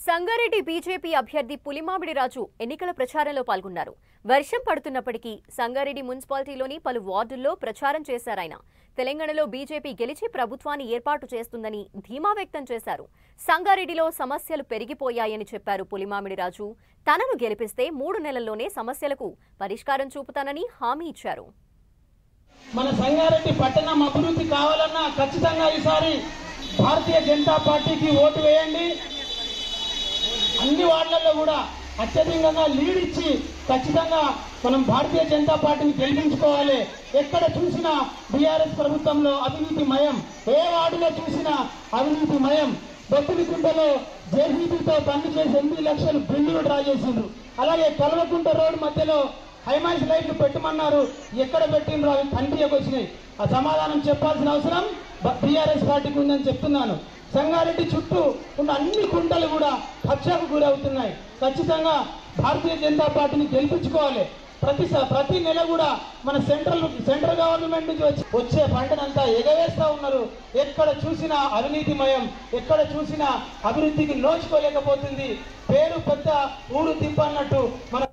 Sangareddy BJP అభ్యర్థి పులిమామిడి రాజు ఎన్నికల ప్రచారంలో పాల్గొన్నారు వర్షం పడుతున్నప్పటికీ సంగారెడ్డి మున్సిపాలిటీలోని పలు వార్డుల్లో ప్రచారం చేశారాయన తెలంగాణలో బీజేపీ గెలిచి ప్రభుత్వాన్ని ఏర్పాటు చేస్తుందని ధీమా వ్యక్తం చేశారు సంగారెడ్డిలో సమస్యలు పెరిగిపోయాయని చెప్పారు పులిమామిడి రాజు తనను గెలిపిస్తే మూడు నెలల్లోనే సమస్యలకు పరిష్కారం చూపుతానని హామీ ఇచ్చారు మన సంగారెడ్డి పట్టణం అభివృద్ధి కావాలన్నా ఖచ్చితంగా ఈసారి భారతీయ జనతా పార్టీకి ఓటు వేయండి అన్ని వార్డులలో కూడా అత్యధికంగా లీడ్ ఇచ్చి ఖచ్చితంగా మనం భారతీయ జనతా పార్టీని గెలిపించుకోవాలి ఎక్కడ చూసినా బీఆర్ఎస్ ప్రభుత్వంలో అవినీతి మయం ఏ వార్డులో చూసినా అవినీతి మయం బొత్తిలికుంటలో జేసీబీతో పని చేసి ఎనిమిది లక్షలు బిల్లులు డ్రా చేసిండ్రు అలాగే కల్వకుంట రోడ్ మధ్యలో హైమాన్స్ లైట్లు పెట్టమన్నారు ఎక్కడ పెట్టిండ్రు అవి కనిపించకు వచ్చినాయి ఆ సమాధానం చెప్పాల్సిన అవసరం బీఆర్ఎస్ పార్టీకి ఉందని చెప్తున్నాను సంగారెడ్డి చుట్టూ ఉన్న అన్ని కుంటలు కూడా కక్షకు గురవుతున్నాయి ఖచ్చితంగా భారతీయ జనతా పార్టీని గెలిపించుకోవాలి ప్రతి స- ప్రతి నెల కూడా మన సెంట్రల్ సెంట్రల్ గవర్నమెంట్ నుంచి వచ్చి వచ్చే పంటనంతా ఎగవేస్తా ఉన్నారు ఎక్కడ చూసినా అవినీతిమయం ఎక్కడ చూసినా అభివృద్ధికి నోచుకోలేకపోతుంది పేరు పెద్ద ఊరు తిప్పన్నట్టు మన